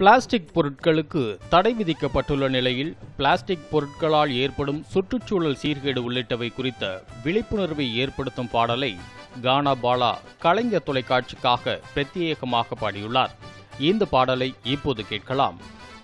plastic பொருட்களுக்கு தடை விதிக்கப்பட்டுள்ள நிலையில் பிளாஸ்டிக் பொருட்களால் ஏற்படும் சுற்றுச்சூழல் சீர்கேடு உள்ளிட்டவை குறித்த விழிப்புணர்வை ஏற்படுத்தும் பாடலை கானா பாலா கலைஞர் தொலைக்காட்சிக்காக பிரத்யேகமாக பாடியுள்ளார் இந்த பாடலை இப்போது கேட்கலாம்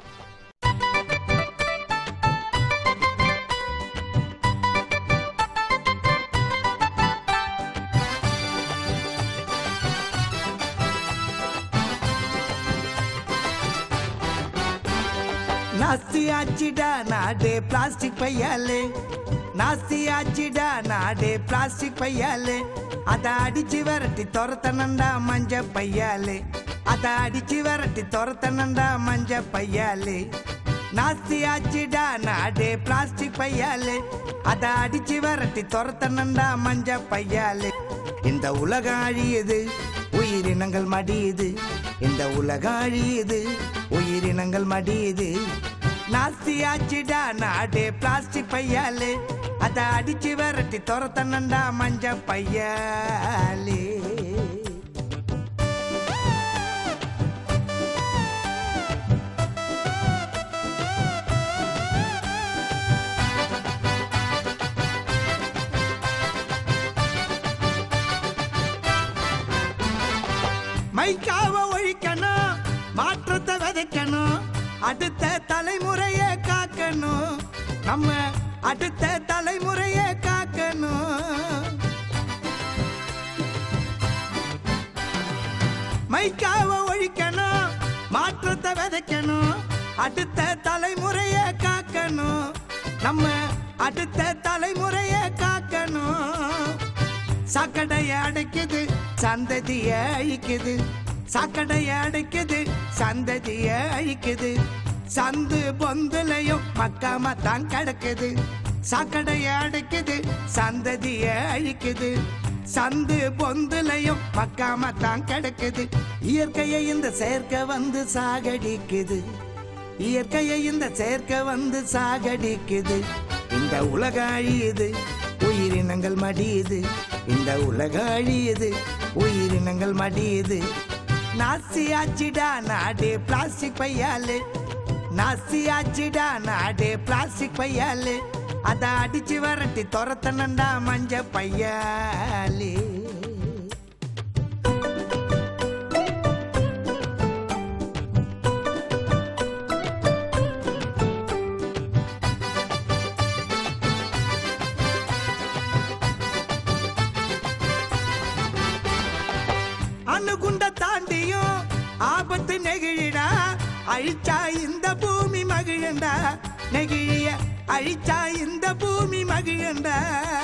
நாஸ்தி ஆச்சிடா நாடே பிளாஸ்டிக் பையாலே நாஸ்தி ஆச்சிடா நாடே பிளாஸ்டிக் பையாலே அத அடிச்சு விரட்டி துரத்தனண்டா மஞ்ச பையாலே அத அடிச்சு விரட்டி துரத்தனண்டா மஞ்ச பையாலே நாஸ்தி ஆச்சிடா நாடே பிளாஸ்டிக் பையாலே அத அடிச்சு விரட்டி துரத்தனண்டா மஞ்ச பையாலே இந்த உலகம் அழியுது உயிரினங்கள் மடியுது இந்த உலகம் அழியுது உயிரினங்கள் மடியுது நாஸ்தி ஆச்சிடா நாடே பிளாஸ்டிக் பையாலே அத அடிச்சு விரட்டி துரத்தனண்டா மஞ்ச பையாலே மைக்காவ ஒழிக்கணும் மாற்றத்தை விதைக்கணும் அடுத்த தலைமுறையை காக்கணும் நம்ம அடுத்த தலைமுறையை காக்கணும் மைக்காவ ஒழிக்கணும் மாற்றத்தை விதைக்கணும் அடுத்த தலைமுறையை காக்கணும் நம்ம அடுத்த தலைமுறையை காக்கணும் சாக்கடைய அடைக்குது சந்ததிய அழிக்குது சாக்கடைய அடைக்குது சந்ததிய அழிக்குது சந்து பொந்துலையும் மக்காம தான் கிடக்குது சாக்கடைய அடைக்குது சந்ததிய அழிக்குது சந்து பொந்துலையும் மக்காம தான் கிடக்குது இயற்கையை இந்த செயற்கை வந்து சாகடிக்குது இயற்கையை இந்த செயற்கை வந்து சாகடிக்குது இந்த உலக அழியுது உயிரினங்கள் மடியுது இந்த உலக அழியுது உயிரினங்கள் மடியுது நாசி ஆச்சிடா நாடே பிளாஸ்டிக் பையாலே நாசி ஆச்சிடா நாடே பிளாஸ்டிக் பையாலே அத அடிச்சு வரட்டி துரத்தனண்டா மஞ்ச பையாலே அணுகுண்ட தாண்டியும் ஆபத்து நெகிழிடா அழிச்சா இந்த பூமி மகிழண்டா நெகிழிய அழிச்சா இந்த பூமி மகிழண்டா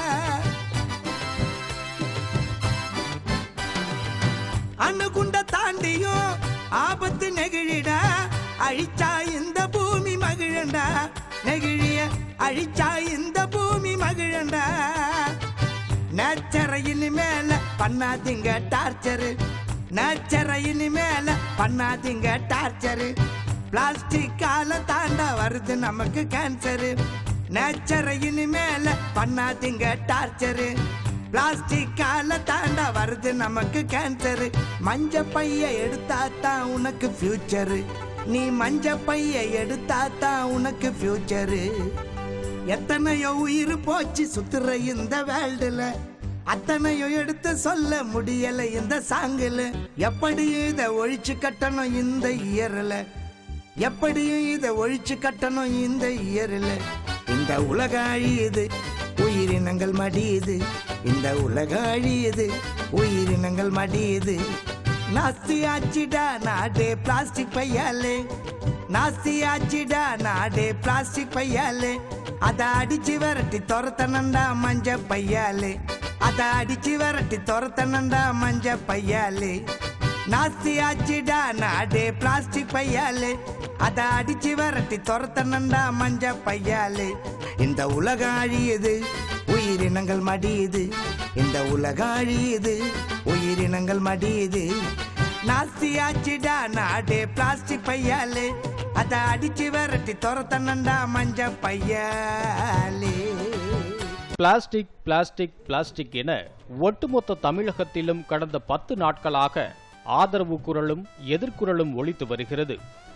அணுகுண்ட தாண்டியும் ஆபத்து நெகிழிடா அழிச்சா இந்த பூமி மகிழண்டா நெகிழிய அழிச்சா இந்த பூமி மகிழண்டா நேச்சரை இனிமேல பண்ணாதீங்க டார்ச்சரு நேச்சரை இனிமேல பண்ணாதீங்க டார்ச்சரு பிளாஸ்டிக்கால தாண்டா வருது நமக்கு கேன்சரு நேச்சரை இனிமேல பண்ணாதீங்க டார்ச்சரு பிளாஸ்டிக்கால தாண்டா வருது நமக்கு கேன்சரு மஞ்ச பைய எடுத்தா தான் உனக்கு ஃபியூச்சரு நீ மஞ்ச பைய எடுத்தா தான் உனக்கு ஃபியூச்சரு எத்தனையோ உயிர் போச்சு சுத்துற இந்த வேல்டுல அத்தனையோ எடுத்து சொல்ல முடியல இந்த சாங்குல எப்படியும் இத ஒழிச்சு கட்டணும் இந்த இயர்ல எப்படியும் இத ஒழிச்சு கட்டணும் இந்த இயர்ல இந்த உலக அழியுது உயிரினங்கள் மடியுது இந்த உலக அழியுது உயிரினங்கள் மடியுது நாஸ்தி ஆச்சிடா நாடே பிளாஸ்டிக் பையாலே நாஸ்தி ஆச்சிடா நாடே பிளாஸ்டிக் பையாலே அத அடிச்சு விரட்டி துரத்தனண்டா மஞ்ச பையாலே அத அடிச்சு விரட்டி துரத்தனண்டா மஞ்ச பையாலே நாஸ்தி ஆச்சிடா நாடே பிளாஸ்டிக் பையாலே அத அடிச்சு விரட்டி துரத்தனண்டா மஞ்ச பையாலே இந்த உலகம் அழியுது உயிரினங்கள் மடியுது இந்த உலகம் அழியுது உயிரினங்கள் மடியுது நாஸ்தி ஆச்சிடா நாடே பிளாஸ்டிக் பையாலே அத அடிச்சு விரட்டி துரத்தனண்டா மஞ்ச பையாலே பிளாஸ்டிக் பிளாஸ்டிக் பிளாஸ்டிக் என ஒட்டுமொத்த தமிழகத்திலும் கடந்த பத்து நாட்களாக ஆதரவு குரலும் எதிர்குரலும் ஒலித்து வருகிறது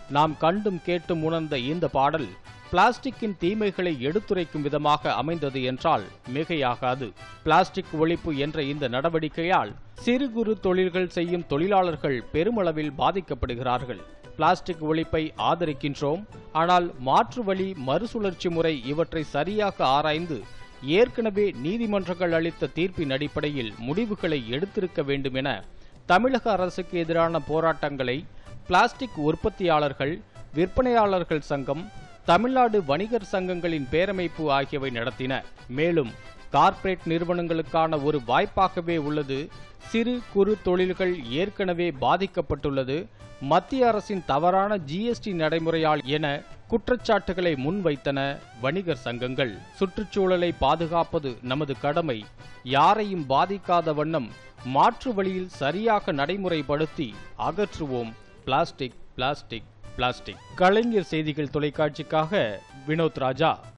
நாம் கண்டும் கேட்டும் உணர்ந்த இந்த பாடல் பிளாஸ்டிக்கின் தீமைகளை எடுத்துரைக்கும் விதமாக அமைந்தது என்றால் மிகையாகாது பிளாஸ்டிக் ஒழிப்பு என்ற இந்த நடவடிக்கையால் சிறு குறு தொழில்கள் செய்யும் தொழிலாளர்கள் பெருமளவில் பாதிக்கப்படுகிறார்கள் பிளாஸ்டிக் ஒழிப்பை ஆதரிக்கின்றோம் ஆனால் மாற்று வழி மறுசுழற்சி முறை இவற்றை சரியாக ஆராய்ந்து ஏற்கனவே நீதிமன்றங்கள் அளித்த தீர்ப்பின் அடிப்படையில் முடிவுகளை எடுத்திருக்க வேண்டும் என தமிழக அரசுக்கு எதிரான போராட்டங்களை பிளாஸ்டிக் உற்பத்தியாளர்கள் விற்பனையாளர்கள் சங்கம் தமிழ்நாடு வணிகர் சங்கங்களின் பேரமைப்பு ஆகியவை நடத்தின மேலும் கார்ப்பரேட் நிறுவனங்களுக்கான ஒரு வாய்ப்பாகவே உள்ளது சிறு குறு தொழில்கள் ஏற்கனவே பாதிக்கப்பட்டுள்ளது மத்திய அரசின் தவறான ஜிஎஸ்டி நடைமுறையால் என குற்றச்சாட்டுகளை முன்வைத்தன வணிகர் சங்கங்கள் சுற்றுச்சூழலை பாதுகாப்பது நமது கடமை யாரையும் பாதிக்காத வண்ணம் மாற்று வழியில் சரியாக நடைமுறைப்படுத்தி அகற்றுவோம் பிளாஸ்டிக் பிளாஸ்டிக் பிளாஸ்டிக் கலைஞர் செய்திகள் தொலைக்காட்சிக்காக வினோத் ராஜா